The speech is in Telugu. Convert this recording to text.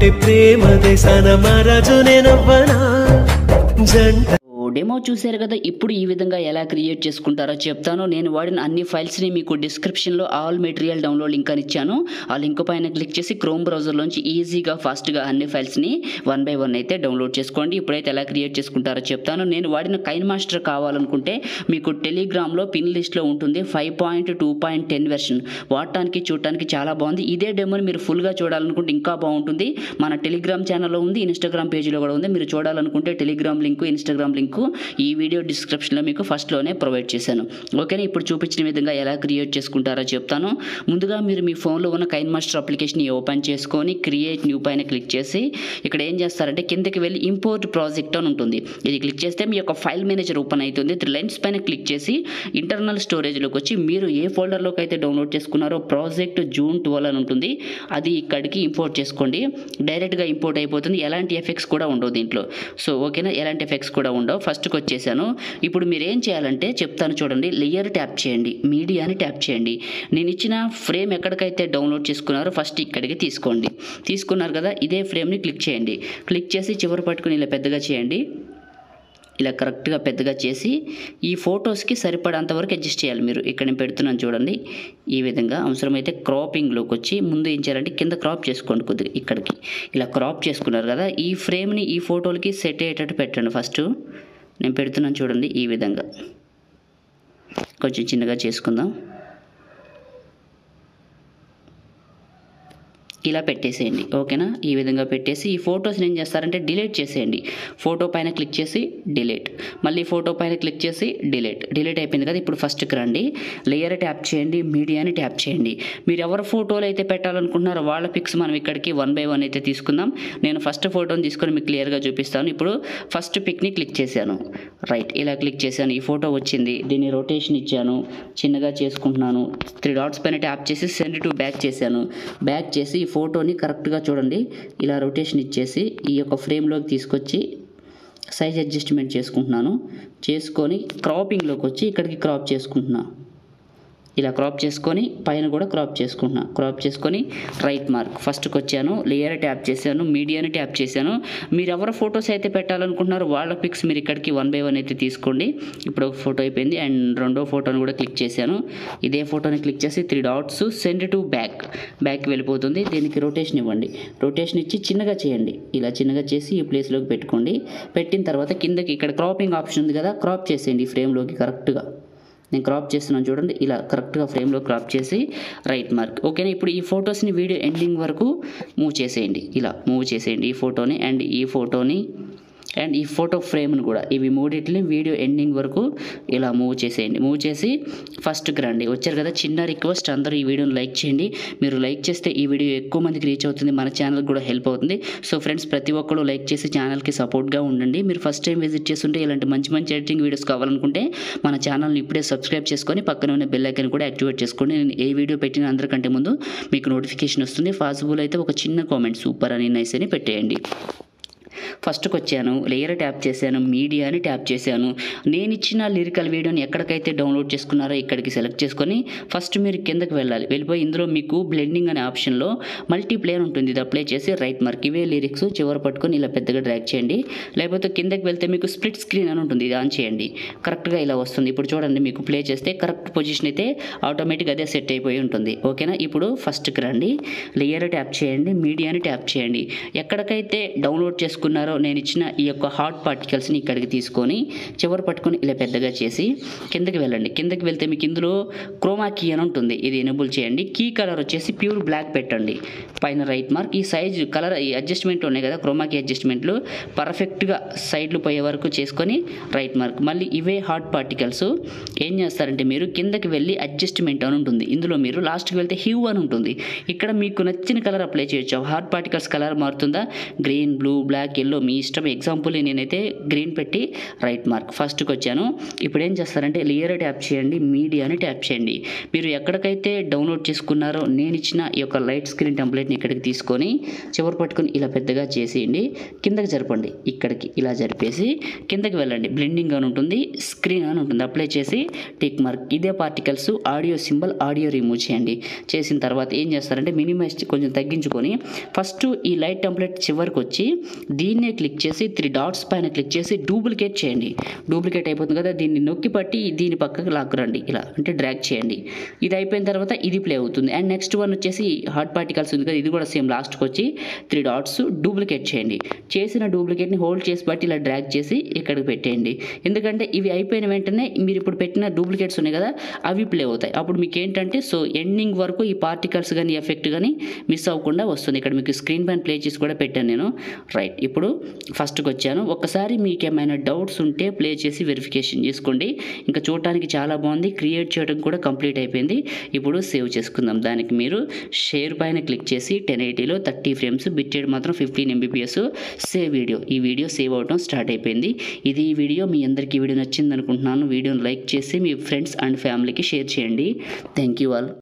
పుట్టి ప్రేమ దేశాన మహారాజు నేనవ్వనా జంట డెమో చూశారు కదా ఇప్పుడు ఈ విధంగా ఎలా క్రియేట్ చేసుకుంటారో చెప్తాను నేను వాడిన అన్ని ఫైల్స్ని మీకు డిస్క్రిప్షన్లో ఆల్ మెటీరియల్ డౌన్లోడ్ లింక్ అని ఇచ్చాను ఆ లింక్ పైన క్లిక్ చేసి క్రోమ్ బ్రౌజర్లోంచి ఈజీగా ఫాస్ట్గా అన్ని ఫైల్స్ని వన్ బై వన్ అయితే డౌన్లోడ్ చేసుకోండి ఇప్పుడైతే ఎలా క్రియేట్ చేసుకుంటారో చెప్తాను నేను వాడిన కైన్ మాస్టర్ కావాలనుకుంటే మీకు టెలిగ్రామ్లో పిన్ లిస్ట్లో ఉంటుంది five point two point ten version వాడటానికి చూడటానికి చాలా బాగుంది ఇదే డెమోని మీరు ఫుల్గా చూడాలనుకుంటే ఇంకా బాగుంటుంది మన టెలిగ్రామ్ ఛానల్లో ఉంది ఇన్స్టాగ్రామ్ పేజీలో కూడా ఉంది మీరు చూడాలనుకుంటే టెలిగ్రామ్ లింక్ ఇన్స్టాగ్రామ్ లింక్ ఈ వీడియో డిస్క్రిప్షన్లో మీకు ఫస్ట్లోనే ప్రొవైడ్ చేశాను ఓకేనా ఇప్పుడు చూపించిన విధంగా ఎలా క్రియేట్ చేసుకుంటారో చెప్తాను ముందుగా మీరు మీ ఫోన్లో ఉన్న కైన్ మాస్టర్ అప్లికేషన్ ఓపెన్ చేసుకొని క్రియేట్ న్యూ పైన క్లిక్ చేసి ఇక్కడ ఏం చేస్తారంటే కిందకి వెళ్ళి ఇంపోర్ట్ ప్రాజెక్ట్ అని ఉంటుంది ఇది క్లిక్ చేస్తే మీ యొక్క ఫైల్ మేనేజర్ ఓపెన్ అవుతుంది త్రీ లైన్స్ పైన క్లిక్ చేసి ఇంటర్నల్ స్టోరేజ్లోకి వచ్చి మీరు ఏ ఫోల్డర్లోకి అయితే డౌన్లోడ్ చేసుకున్నారో ప్రాజెక్ట్ జూన్ ట్వెల్వ్ అని ఉంటుంది అది ఇక్కడికి ఇంపోర్ట్ చేసుకోండి డైరెక్ట్గా ఇంపోర్ట్ అయిపోతుంది ఎలాంటి ఎఫెక్ట్స్ కూడా ఉండవు దీంట్లో సో ఓకేనా ఎలాంటి ఎఫెక్ట్స్ కూడా ఉండవు ఫస్ట్కి వచ్చేసాను ఇప్పుడు మీరు ఏం చేయాలంటే చెప్తాను చూడండి లేయర్ ట్యాప్ చేయండి మీడియాని ట్యాప్ చేయండి నేను ఇచ్చిన ఫ్రేమ్ ఎక్కడికైతే డౌన్లోడ్ చేసుకున్నారో ఫస్ట్ ఇక్కడికి తీసుకోండి తీసుకున్నారు కదా ఇదే ఫ్రేమ్ని క్లిక్ చేయండి క్లిక్ చేసి చివరి పట్టుకుని ఇలా పెద్దగా చేయండి ఇలా కరెక్ట్గా పెద్దగా చేసి ఈ ఫొటోస్కి సరిపడంత వరకు అడ్జస్ట్ చేయాలి మీరు ఇక్కడ నేను పెడుతున్నాను చూడండి ఈ విధంగా అవసరమైతే క్రాపింగ్లోకి వచ్చి ముందు ఏం చేయాలంటే కింద క్రాప్ చేసుకోండి కొద్దిగా ఇక్కడికి ఇలా క్రాప్ చేసుకున్నారు కదా ఈ ఫ్రేమ్ని ఈ ఫోటోలకి సెట్ అయ్యేటట్టు పెట్టండి ఫస్ట్ నేను పెడుతున్నాను చూడండి ఈ విధంగా కొంచెం చిన్నగా చేసుకుందాం ఇలా పెట్టేసేయండి ఓకేనా ఈ విధంగా పెట్టేసి ఈ ఫొటోస్ని ఏం చేస్తారంటే డిలీట్ చేసేయండి ఫోటో పైన క్లిక్ చేసి డిలీట్ మళ్ళీ ఫోటో పైన క్లిక్ చేసి డిలీట్ డిలీట్ అయిపోయింది కదా ఇప్పుడు ఫస్ట్కి రండి లేయర్ ట్యాప్ చేయండి మీడియాని ట్యాప్ చేయండి మీరు ఎవరి ఫోటోలు అయితే పెట్టాలనుకుంటున్నారో వాళ్ళ పిక్స్ మనం ఇక్కడికి వన్ బై వన్ అయితే తీసుకుందాం నేను ఫస్ట్ ఫోటోని తీసుకొని మీకు క్లియర్గా చూపిస్తాను ఇప్పుడు ఫస్ట్ పిక్ని క్లిక్ చేశాను రైట్ ఇలా క్లిక్ చేశాను ఈ ఫోటో వచ్చింది దీన్ని రొటేషన్ ఇచ్చాను చిన్నగా చేసుకుంటున్నాను త్రీ డాట్స్ పైన ట్యాప్ చేసి సెండ్ టు బ్యాక్ చేశాను బ్యాక్ చేసి ఈ ఫోటోని కరెక్ట్గా చూడండి ఇలా రొటేషన్ ఇచ్చేసి ఈ యొక్క ఫ్రేమ్లోకి తీసుకొచ్చి సైజ్ అడ్జస్ట్మెంట్ చేసుకుంటున్నాను చేసుకొని క్రాపింగ్లోకి వచ్చి ఇక్కడికి క్రాప్ చేసుకుంటున్నాను ఇలా క్రాప్ చేసుకొని పైన కూడా క్రాప్ చేసుకుంటున్నా క్రాప్ చేసుకొని రైట్ మార్క్ ఫస్ట్కి వచ్చాను లేయర్ ట్యాప్ చేశాను మీడియాని ట్యాప్ చేశాను మీరు ఎవరి ఫొటోస్ అయితే పెట్టాలనుకుంటున్నారో వాళ్ళ పిక్స్ మీరు ఇక్కడికి వన్ బై వన్ అయితే తీసుకోండి ఇప్పుడు ఒక ఫోటో అయిపోయింది అండ్ రెండో ఫోటోని కూడా క్లిక్ చేశాను ఇదే ఫోటోని క్లిక్ చేసి three dots send to back back వెళ్ళిపోతుంది దీనికి రొటేషన్ ఇవ్వండి రొటేషన్ ఇచ్చి చిన్నగా చేయండి ఇలా చిన్నగా చేసి ఈ ప్లేస్లోకి పెట్టుకోండి పెట్టిన తర్వాత కిందకి ఇక్కడ క్రాపింగ్ ఆప్షన్ ఉంది కదా క్రాప్ చేసేయండి ఈ ఫ్రేమ్లోకి కరెక్ట్గా నేను క్రాప్ చేస్తున్నాను చూడండి ఇలా కరెక్ట్గా ఫ్రేమ్లో క్రాప్ చేసి రైట్ మార్క్ ఓకేనా ఇప్పుడు ఈ ఫొటోస్ని వీడియో ఎండింగ్ వరకు మూవ్ చేసేయండి ఇలా మూవ్ చేసేయండి ఈ ఫోటోని అండ్ ఈ ఫోటోని అండ్ ఈ ఫోటో ఫ్రేమ్ని కూడా ఇవి మూడింటిని వీడియో ఎండింగ్ వరకు ఇలా మూవ్ చేసేయండి మూవ్ చేసి ఫస్ట్కి రండి వచ్చారు కదా చిన్న రిక్వెస్ట్ అందరూ ఈ వీడియోని లైక్ చేయండి మీరు లైక్ చేస్తే ఈ వీడియో ఎక్కువ మందికి రీచ్ అవుతుంది మన ఛానల్కి కూడా హెల్ప్ అవుతుంది సో ఫ్రెండ్స్ ప్రతి ఒక్కరు లైక్ చేసి ఛానల్కి సపోర్ట్గా ఉండండి మీరు ఫస్ట్ టైం విజిట్ చేస్తుంటే ఇలాంటి మంచి మంచి ఎడిటింగ్ వీడియోస్ కావాలనుకుంటే మన ఛానల్ని ఇప్పుడే సబ్స్క్రైబ్ చేసుకొని పక్కన ఉన్న బెల్ ఐకన్ కూడా యాక్టివేట్ చేసుకోండి నేను ఏ వీడియో పెట్టిన అందరికంటే ముందు మీకు నోటిఫికేషన్ వస్తుంది పాసిబుల్ అయితే ఒక చిన్న కామెంట్ సూపర్ అని నైస్ అని పెట్టేయండి ఫస్ట్కి వచ్చాను లేయర్ ట్యాప్ చేశాను మీడియాని ట్యాప్ చేశాను నేను ఇచ్చిన లిరికల్ వీడియోని ఎక్కడికైతే డౌన్లోడ్ చేసుకున్నారో ఇక్కడికి సెలెక్ట్ చేసుకొని ఫస్ట్ మీరు కిందకి వెళ్ళాలి వెళ్ళిపోయి ఇందులో మీకు బ్లెండింగ్ అనే ఆప్షన్లో మల్టీప్లేయర్ ఉంటుంది ఇది అప్లై చేసి రైట్ మార్క్ ఇవే లిరిక్స్ చివరి పట్టుకొని ఇలా పెద్దగా డ్రాగ్ చేయండి లేకపోతే కిందకి వెళ్తే మీకు స్ప్లిట్ స్క్రీన్ అని ఉంటుంది ఇది ఆన్ చేయండి కరెక్ట్గా ఇలా వస్తుంది ఇప్పుడు చూడండి మీకు ప్లే చేస్తే కరెక్ట్ పొజిషన్ అయితే ఆటోమేటిక్ అదే సెట్ అయిపోయి ఉంటుంది ఓకేనా ఇప్పుడు ఫస్ట్కి రండి లేయర్ ట్యాప్ చేయండి మీడియాని ట్యాప్ చేయండి ఎక్కడికైతే డౌన్లోడ్ చేసుకున్నారో నేను ఇచ్చిన ఈ యొక్క హాట్ పార్టికల్స్ని ఇక్కడికి తీసుకొని చివరి పట్టుకొని ఇలా పెద్దగా చేసి కిందకి వెళ్ళండి కిందకి వెళ్తే మీకు ఇందులో క్రోమా కీ అని ఉంటుంది ఇది ఎనేబుల్ చేయండి కీ కలర్ వచ్చేసి ప్యూర్ బ్లాక్ పెట్టండి పైన రైట్ మార్క్ ఈ సైజ్ కలర్ ఈ అడ్జస్ట్మెంట్ ఉన్నాయి కదా క్రోమా కీ అడ్జస్ట్మెంట్లు పర్ఫెక్ట్గా సైడ్లు పోయే వరకు చేసుకొని రైట్ మార్క్ మళ్ళీ ఇవే హాట్ పార్టికల్స్ ఏం చేస్తారంటే మీరు కిందకి వెళ్ళి అడ్జస్ట్మెంట్ అని ఉంటుంది ఇందులో మీరు లాస్ట్కి వెళ్తే హ్యూ అని ఉంటుంది ఇక్కడ మీకు నచ్చిన కలర్ అప్లై చేయొచ్చు హాట్ పార్టికల్స్ కలర్ మారుతుందా green blue black yellow yellow మీ ఇష్టం ఎగ్జాంపుల్ నేనైతే గ్రీన్ పెట్టి రైట్ మార్క్ ఫస్ట్కి వచ్చాను ఇప్పుడు ఏం చేస్తారంటే లేయర్ ట్యాప్ చేయండి మీడియాని ట్యాప్ చేయండి మీరు ఎక్కడికైతే డౌన్లోడ్ చేసుకున్నారో నేను ఇచ్చిన ఈ యొక్క లైట్ స్క్రీన్ టెంప్లెట్ని ఇక్కడికి తీసుకొని చివరి పట్టుకొని ఇలా పెద్దగా చేసేయండి కిందకి జరపండి ఇక్కడికి ఇలా జరిపేసి కిందకి వెళ్ళండి బ్లెండింగ్ అని ఉంటుంది స్క్రీన్ అని ఉంటుంది అప్లై చేసి టిక్ మార్క్ ఇదే particles audio symbol audio remove చేయండి చేసిన తర్వాత ఏం చేస్తారంటే మినిమైజ్ కొంచెం తగ్గించుకొని ఫస్ట్ ఈ లైట్ టెంప్లెట్ చివరికి వచ్చి దీన్నే క్లిక్ చేసి త్రీ డాట్స్ పైన క్లిక్ చేసి డూప్లికేట్ చేయండి డూప్లికేట్ అయిపోతుంది కదా దీన్ని నొక్కి పట్టి దీని పక్కకి లాక్కురండి ఇలా అంటే డ్రాగ్ చేయండి ఇది అయిపోయిన తర్వాత ఇది ప్లే అవుతుంది అండ్ నెక్స్ట్ వన్ వచ్చేసి హాట్ పార్టికల్స్ ఉంది కదా ఇది కూడా సేమ్ లాస్ట్కి వచ్చి త్రీ డాట్స్ డూప్లికేట్ చేయండి చేసిన డూప్లికేట్ని హోల్డ్ చేసి బట్టి ఇలా డ్రాగ్ చేసి ఇక్కడికి పెట్టేయండి ఎందుకంటే ఇవి అయిపోయిన వెంటనే మీరు ఇప్పుడు పెట్టిన డూప్లికేట్స్ ఉన్నాయి కదా అవి ప్లే అవుతాయి అప్పుడు మీకు ఏంటంటే సో ఎండింగ్ వరకు ఈ పార్టికల్స్ కానీ ఎఫెక్ట్ కానీ మిస్ అవ్వకుండా వస్తుంది ఇక్కడ మీకు స్క్రీన్ పైన ప్లే చేసి కూడా పెట్టాను నేను రైట్ ఇప్పుడు ఫస్ట్కి వచ్చాను ఒకసారి మీకు ఏమైనా డౌట్స్ ఉంటే ప్లే చేసి వెరిఫికేషన్ చేసుకోండి ఇంకా చూడటానికి చాలా బాగుంది క్రియేట్ చేయడం కూడా కంప్లీట్ అయిపోయింది ఇప్పుడు సేవ్ చేసుకుందాం దానికి మీరు షేర్ పైన క్లిక్ చేసి టెన్ ఎయిటీలో థర్టీ ఫ్రేమ్స్ బిట్టెడ్ మాత్రం ఫిఫ్టీన్ ఎంబీపీఎస్ సేవ్ వీడియో ఈ వీడియో సేవ్ అవడం స్టార్ట్ అయిపోయింది ఇది ఈ వీడియో మీ అందరికీ ఈ వీడియో నచ్చింది అనుకుంటున్నాను వీడియోని లైక్ చేసి మీ ఫ్రెండ్స్ అండ్ ఫ్యామిలీకి షేర్ చేయండి థ్యాంక్ యూ ఆల్